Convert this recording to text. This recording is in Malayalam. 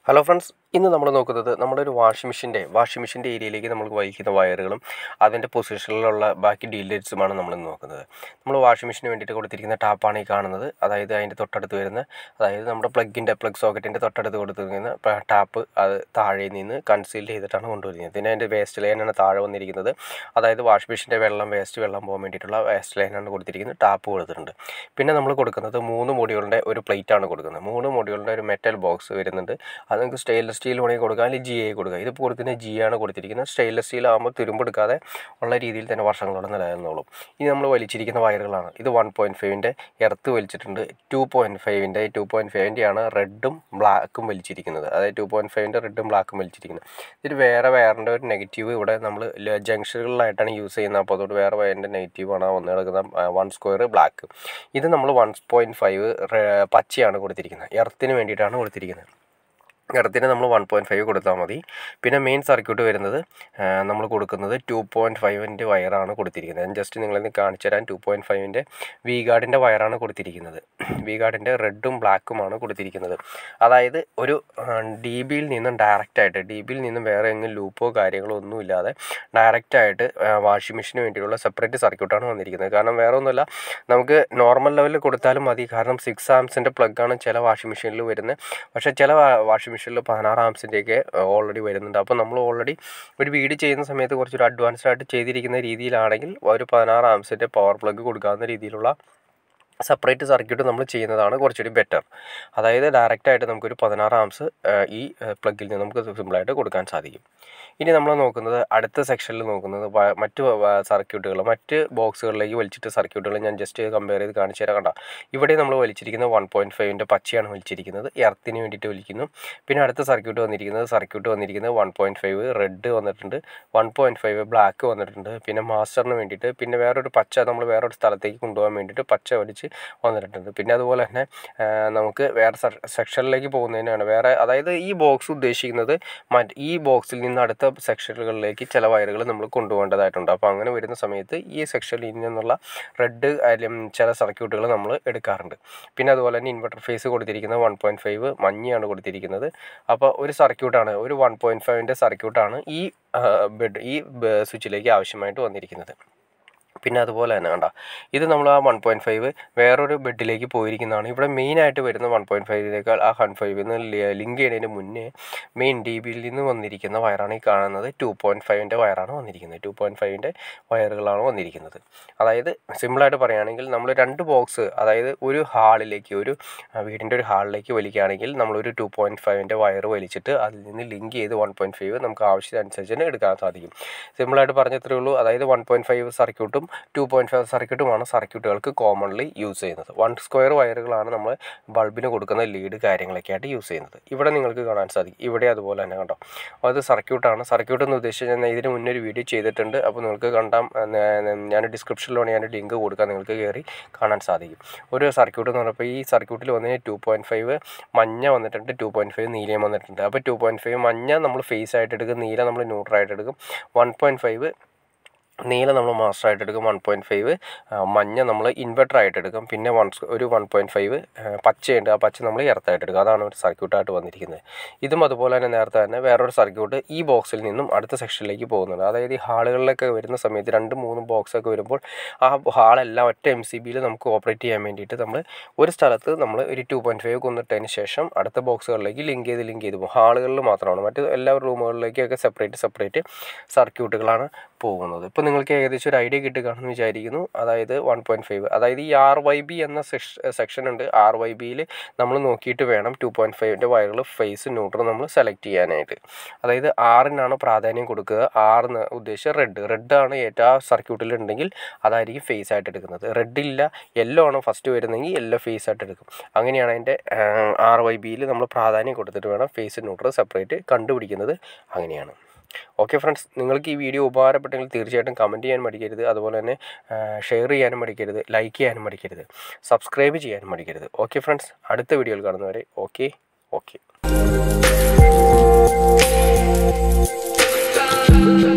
ഹലോ ഫ്രണ്ട്സ് ഇന്ന് നമ്മൾ നോക്കുന്നത് നമ്മുടെ ഒരു വാഷിംഗ് മെഷീൻ്റെ വാഷിംഗ് മെഷീൻ്റെ ഏരിയയിലേക്ക് നമ്മൾ വഹിക്കുന്ന വയറുകളും അതിൻ്റെ പൊസിഷനിലുള്ള ബാക്കി ഡീറ്റെയിൽസുമാണ് നമ്മൾ ഇന്ന് നോക്കുന്നത് നമ്മൾ വാഷിംഗ് മെഷീന് വേണ്ടിയിട്ട് കൊടുത്തിരിക്കുന്ന ടാപ്പാണ് ഈ കാണുന്നത് അതായത് അതിൻ്റെ തൊട്ടടുത്ത് വരുന്ന അതായത് നമ്മുടെ പ്ലഗിൻ്റെ പ്ലഗ് സോക്കറ്റിൻ്റെ തൊട്ടടുത്ത് കൊടുത്തിരിക്കുന്ന ടാപ്പ് അത് താഴെ നിന്ന് കൺസീൽ ചെയ്തിട്ടാണ് കൊണ്ടുവരുന്നത് പിന്നെ അതിൻ്റെ വേസ്റ്റ് ലൈനാണ് താഴെ വന്നിരിക്കുന്നത് അതായത് വാഷിംഗ് മെഷീൻ്റെ വെള്ളം വേസ്റ്റ് വെള്ളം പോകാൻ വേണ്ടിയിട്ടുള്ള വേസ്റ്റ് ലൈനാണ് കൊടുത്തിരിക്കുന്നത് ടാപ്പ് കൊടുത്തിട്ടുണ്ട് പിന്നെ നമ്മൾ കൊടുക്കുന്നത് മൂന്ന് മുടികളുടെ ഒരു പ്ലേറ്റ് ആണ് കൊടുക്കുന്നത് മൂന്ന് മുടികളുടെ ഒരു മെറ്റൽ ബോക്സ് വരുന്നുണ്ട് അത് നിങ്ങൾക്ക് സ്റ്റെയിൻലെസ് സ്റ്റീൽ വേണമെങ്കിൽ കൊടുക്കാം അല്ലെങ്കിൽ ജി ഐ കൊടുക്കുക ഇത് കൊടുക്കുന്നത് ജി ആണ് കൊടുത്തിരിക്കുന്നത് സ്റ്റെയിൻലെസ് സ്റ്റീൽ ആകുമ്പോൾ തുരുമ്പെടുക്കാതെ ഉള്ള രീതിയിൽ തന്നെ വർഷങ്ങളോടെ നിലനിന്നോളും ഇനി നമ്മൾ വലിച്ചിരിക്കുന്ന വയറുകളാണ് ഇത് വൺ പോയിൻറ്റ് ഫൈവിൻ്റെ എർത്ത് വലിച്ചിട്ടുണ്ട് ടു പോയിൻറ്റ് ഫൈവിൻ്റെ ടു പോയിൻറ്റ് ഫൈവിൻ്റെ ആണ് റെഡും ബ്ലാക്കും വലിച്ചിരിക്കുന്നത് അതായത് ടു പോയിൻറ്റ് ഫൈവിൻ്റെ റെഡും ബ്ലാക്കും വലിച്ചിരിക്കുന്നത് ഇതിൽ വേറെ വയറിൻ്റെ ഒരു നെഗറ്റീവ് ഇവിടെ നമ്മൾ ജംഗ്ഷനുകളിലായിട്ടാണ് യൂസ് ചെയ്യുന്നത് അപ്പോൾ അതുകൊണ്ട് വേറെ വയറിൻ്റെ നെഗറ്റീവാണ് വന്ന് കിടക്കുന്ന വൺ സ്ക്വയർ ബ്ലാക്ക് ഇത് നമ്മൾ വൺ പോയിൻറ്റ് ഫൈവ് പച്ചയാണ് കൊടുത്തിരിക്കുന്നത് എർത്തിന് വേണ്ടിയിട്ടാണ് കൊടുത്തിരിക്കുന്നത് എർത്തിന് നമ്മൾ വൺ പോയിൻറ്റ് ഫൈവ് കൊടുത്താൽ മതി പിന്നെ മെയിൻ സർക്യൂട്ട് വരുന്നത് നമ്മൾ കൊടുക്കുന്നത് ടു പോയിൻറ്റ് ഫൈവിൻ്റെ വയറാണ് കൊടുത്തിരിക്കുന്നത് ഞാൻ ജസ്റ്റ് നിങ്ങളെ കാണിച്ചു തരാൻ ടു പോയിൻറ്റ് ഫൈവിൻ്റെ വി ഗാർഡിൻ്റെ വയറാണ് കൊടുത്തിരിക്കുന്നത് വി ഗാർഡിൻ്റെ റെഡും ബ്ലാക്കുമാണ് കൊടുത്തിരിക്കുന്നത് അതായത് ഒരു ഡി ബിയിൽ നിന്നും ഡയറക്റ്റായിട്ട് ഡി ബിയിൽ നിന്നും വേറെ എങ്ങും ലൂപ്പോ കാര്യങ്ങളോ ഒന്നും ഇല്ലാതെ ഡയറക്റ്റായിട്ട് വാഷിംഗ് മെഷീന് വേണ്ടിയുള്ള സെപ്പറേറ്റ് സർക്യൂട്ടാണ് വന്നിരിക്കുന്നത് കാരണം വേറെ ഒന്നുമില്ല നമുക്ക് നോർമൽ ലെവലിൽ കൊടുത്താലും മതി കാരണം സിക്സ് ആംസിൻ്റെ പ്ലഗാണ് ചില വാഷിംഗ് മെഷീനിൽ വരുന്നത് പക്ഷേ ചില വാഷിംഗ് മെഷീനിൽ പതിനാറ് ആംസിൻ്റെയൊക്കെ ഓൾറെഡി വരുന്നുണ്ട് അപ്പോൾ നമ്മൾ ഓൾറെഡി ഒരു വീഡിയോ ചെയ്യുന്ന സമയത്ത് കുറച്ചൊരു അഡ്വാൻസ്ഡ് ആയിട്ട് ചെയ്തിരിക്കുന്ന രീതിയിലാണെങ്കിൽ ഒരു പതിനാറ് ആംസിൻ്റെ പവർ പ്ലഗ് കൊടുക്കാവുന്ന രീതിയിലുള്ള സെപ്പറേറ്റ് സർക്യൂട്ട് നമ്മൾ ചെയ്യുന്നതാണ് കുറച്ചുകൂടി ബെറ്റർ അതായത് ഡയറക്റ്റായിട്ട് നമുക്കൊരു പതിനാറ് ആംസ് ഈ പ്ലഗിൽ നിന്ന് നമുക്ക് സിമ്പിളായിട്ട് കൊടുക്കാൻ സാധിക്കും ഇനി നമ്മൾ നോക്കുന്നത് അടുത്ത സെക്ഷനിൽ നോക്കുന്നത് മറ്റ് സർക്യൂട്ടുകൾ മറ്റ് ബോക്സുകളിലേക്ക് വലിച്ചിട്ട് സർക്യൂട്ടുകൾ ഞാൻ ജസ്റ്റ് കമ്പയർ ചെയ്ത് കാണിച്ചു തരാം കണ്ട ഇവിടെ നമ്മൾ വലിച്ചിരിക്കുന്നത് വൺ പോയിൻറ്റ് ഫൈവിൻ്റെ പച്ചയാണ് വലിച്ചിരിക്കുന്നത് എർത്തിന് വേണ്ടിയിട്ട് വലിക്കുന്നു പിന്നെ അടുത്ത സർക്യൂട്ട് വന്നിരിക്കുന്നത് സർക്യൂട്ട് വന്നിരിക്കുന്നത് വൺ പോയിൻറ്റ് ഫൈവ് റെഡ് വന്നിട്ടുണ്ട് വൺ പോയിൻറ്റ് ഫൈവ് ബ്ലാക്ക് വന്നിട്ടുണ്ട് പിന്നെ മാസ്റ്ററിന് വേണ്ടിയിട്ട് പിന്നെ വേറൊരു പച്ച നമ്മൾ വേറൊരു സ്ഥലത്തേക്ക് കൊണ്ടുപോകാൻ വേണ്ടിയിട്ട് പച്ച വലിച്ച് വന്നിട്ടുണ്ട് പിന്നെ അതുപോലെ തന്നെ നമുക്ക് വേറെ സെക്ഷനിലേക്ക് പോകുന്നതിനാണ് വേറെ അതായത് ഈ ബോക്സ് ഉദ്ദേശിക്കുന്നത് മറ്റ് ഈ ബോക്സിൽ നിന്ന് അടുത്ത സെക്ഷനുകളിലേക്ക് ചില വയറുകൾ നമ്മൾ കൊണ്ടുപോകേണ്ടതായിട്ടുണ്ട് അപ്പോൾ അങ്ങനെ വരുന്ന സമയത്ത് ഈ സെക്ഷനിൽ നിന്നുള്ള റെഡ് ചില സർക്യൂട്ടുകൾ നമ്മൾ എടുക്കാറുണ്ട് പിന്നെ അതുപോലെ തന്നെ ഇൻവെർട്ടർ ഫേസ് കൊടുത്തിരിക്കുന്നത് വൺ പോയിൻറ്റ് ഫൈവ് മഞ്ഞയാണ് കൊടുത്തിരിക്കുന്നത് അപ്പോൾ ഒരു സർക്യൂട്ടാണ് ഒരു വൺ പോയിൻറ്റ് ഫൈവിൻ്റെ സർക്യൂട്ടാണ് ഈ ബെഡ് ഈ സ്വിച്ചിലേക്ക് ആവശ്യമായിട്ട് വന്നിരിക്കുന്നത് പിന്നെ അതുപോലെ തന്നെ കണ്ട ഇത് നമ്മൾ ആ വൺ പോയിൻറ്റ് ഫൈവ് വേറൊരു ബെഡിലേക്ക് പോയിരിക്കുന്നതാണ് ഇവിടെ മെയിനായിട്ട് വരുന്ന വൺ പോയിൻറ്റ് ഫൈവിനേക്കാൾ ആ വൺ ഫൈവിൽ നിന്ന് ലിങ്ക് ചെയ്യുന്നതിന് മുന്നേ മെയിൻ ഡി ബിയിൽ നിന്ന് വന്നിരിക്കുന്ന വയറാണ് ഈ കാണുന്നത് ടു പോയിൻറ്റ് ഫൈവിൻ്റെ വയറാണ് വന്നിരിക്കുന്നത് ടു പോയിൻറ്റ് ഫൈവിൻ്റെ വയറുകളാണ് വന്നിരിക്കുന്നത് അതായത് സിമ്പിളായിട്ട് പറയുകയാണെങ്കിൽ നമ്മൾ രണ്ട് ബോക്സ് അതായത് ഒരു ഹാളിലേക്ക് ഒരു വീടിൻ്റെ ഒരു ഹാളിലേക്ക് വലിക്കുകയാണെങ്കിൽ നമ്മളൊരു ടു പോയിൻറ്റ് ഫൈവിൻ്റെ വയർ വലിച്ചിട്ട് അതിൽ നിന്ന് ലിങ്ക് ചെയ്ത് വൺ പോയിൻറ്റ് ഫൈവ് നമുക്ക് ആവശ്യത്തിനനുസരിച്ച് എടുക്കാൻ സാധിക്കും സിമ്പിളായിട്ട് പറഞ്ഞത്രേ ഉള്ളൂ അതായത് വൺ പോയിൻറ്റ് ഫൈവ് സർക്യൂട്ടും ടു പോയിൻറ്റ് ഫൈവ് സർക്യൂട്ടുമാണ് സർക്യൂട്ടുകൾക്ക് കോമൺലി യൂസ് ചെയ്യുന്നത് വൺ സ്ക്വയർ വയറുകളാണ് നമ്മൾ ബൾബിന് കൊടുക്കുന്ന ലീഡ് കാര്യങ്ങളൊക്കെ ആയിട്ട് യൂസ് ചെയ്യുന്നത് ഇവിടെ നിങ്ങൾക്ക് കാണാൻ സാധിക്കും ഇവിടെ അതുപോലെ തന്നെ കണ്ടോ അത് സർക്യൂട്ടാണ് സർക്യൂട്ട് എന്ന് ഉദ്ദേശിച്ച് ഞാൻ ഇതിന് മുന്നേ ഒരു വീഡിയോ ചെയ്തിട്ടുണ്ട് അപ്പോൾ നിങ്ങൾക്ക് കണ്ടാം ഞാൻ ഡിസ്ക്രിപ്ഷനിലാണ് ഞാൻ ലിങ്ക് കൊടുക്കാൻ നിങ്ങൾക്ക് കയറി കാണാൻ സാധിക്കും ഒരു സർക്യൂട്ട് എന്ന് പറഞ്ഞപ്പോൾ ഈ സർക്യൂട്ടിൽ വന്നതിന് ടു പോയിൻറ്റ് ഫൈവ് മഞ്ഞ വന്നിട്ടുണ്ട് ടു പോയിൻറ്റ് ഫൈവ് നീലയും വന്നിട്ടുണ്ട് അപ്പോൾ ടു പോയിൻറ്റ് ഫൈവ് മഞ്ഞ നമ്മൾ ഫേസ് ആയിട്ട് എടുക്കും നീല നമ്മൾ ന്യൂട്രായിട്ട് എടുക്കും വൺ പോയിൻറ്റ് ഫൈവ് നീല നമ്മൾ മാസ്റ്റർ ആയിട്ട് എടുക്കും വൺ പോയിൻറ്റ് ഫൈവ് മഞ്ഞ നമ്മൾ ഇൻവെർട്ടർ ആയിട്ട് എടുക്കും പിന്നെ വൺ ഒരു വൺ പോയിൻറ്റ് ഫൈവ് പച്ചയുണ്ട് ആ പച്ച നമ്മൾ എർത്തായിട്ട് എടുക്കും അതാണ് ഒരു സർക്യൂട്ടായിട്ട് വന്നിരിക്കുന്നത് ഇതും അതുപോലെ തന്നെ നേരത്തെ തന്നെ വേറൊരു സർക്യൂട്ട് ഈ ബോക്സിൽ നിന്നും അടുത്ത സെക്ഷനിലേക്ക് പോകുന്നുണ്ട് അതായത് ഈ ഹാളുകളിലൊക്കെ വരുന്ന സമയത്ത് രണ്ട് മൂന്ന് ബോക്സൊക്കെ വരുമ്പോൾ ആ ഹാളെല്ലാം ഒറ്റ എം സി ബിയിൽ നമുക്ക് ഓപ്പറേറ്റ് ചെയ്യാൻ വേണ്ടിയിട്ട് നമ്മൾ ഒരു സ്ഥലത്ത് നമ്മൾ ഒരു ടു പോയിൻറ്റ് ഫൈവ് കൊന്നിട്ടതിന് ശേഷം അടുത്ത ബോക്സുകളിലേക്ക് ലിങ്ക് ചെയ്ത് ലിങ്ക് ചെയ്ത് പോകും ഹാളുകളിൽ മാത്രമാണ് മറ്റ് എല്ലാ റൂമുകളിലേക്കൊക്കെ സെപ്പറേറ്റ് സെപ്പറേറ്റ് സർക്യൂട്ടുകളാണ് പോകുന്നത് ഇപ്പോൾ നിങ്ങൾക്ക് ഏകദേശം ഒരു ഐഡിയ കിട്ടുകയാണെന്ന് വിചാരിക്കുന്നു അതായത് വൺ പോയിൻറ്റ് ഫൈവ് അതായത് ഈ ആർ വൈ ബി എന്ന സെക്ഷൻ ഉണ്ട് ആർ വൈ ബിയിൽ നമ്മൾ നോക്കിയിട്ട് വേണം ടു പോയിൻറ്റ് ഫൈവിൻ്റെ വയറുകൾ ഫേസ് ന്യൂട്രൽ നമ്മൾ സെലക്ട് ചെയ്യാനായിട്ട് അതായത് ആറിനാണ് പ്രാധാന്യം കൊടുക്കുക ആറിന് ഉദ്ദേശിച്ച റെഡ് റെഡ് ആണ് ഏറ്റവും ആ സർക്യൂട്ടിൽ ഉണ്ടെങ്കിൽ അതായിരിക്കും ഫേസ് ആയിട്ട് എടുക്കുന്നത് റെഡ് ഇല്ല യെല്ലോ ആണ് ഫസ്റ്റ് വരുന്നതെങ്കിൽ യെല്ലോ ഫേസ് ആയിട്ട് എടുക്കും അങ്ങനെയാണ് അതിൻ്റെ ആർ വൈ ബിയിൽ നമ്മൾ പ്രാധാന്യം കൊടുത്തിട്ട് വേണം ഫേസ് ന്യൂട്രൽ സെപ്പറേറ്റ് കണ്ടുപിടിക്കുന്നത് അങ്ങനെയാണ് ഓക്കെ ഫ്രണ്ട്സ് നിങ്ങൾക്ക് ഈ വീഡിയോ ഉപകാരപ്പെട്ടെങ്കിൽ തീർച്ചയായിട്ടും കമൻറ്റ് ചെയ്യാൻ മടിക്കരുത് അതുപോലെ തന്നെ ഷെയർ ചെയ്യാനും മടിക്കരുത് ലൈക്ക് ചെയ്യാനും മടിക്കരുത് സബ്സ്ക്രൈബ് ചെയ്യാനും മടിക്കരുത് ഓക്കെ ഫ്രണ്ട്സ് അടുത്ത വീഡിയോയിൽ കാണുന്നവരെ ഓക്കെ ഓക്കെ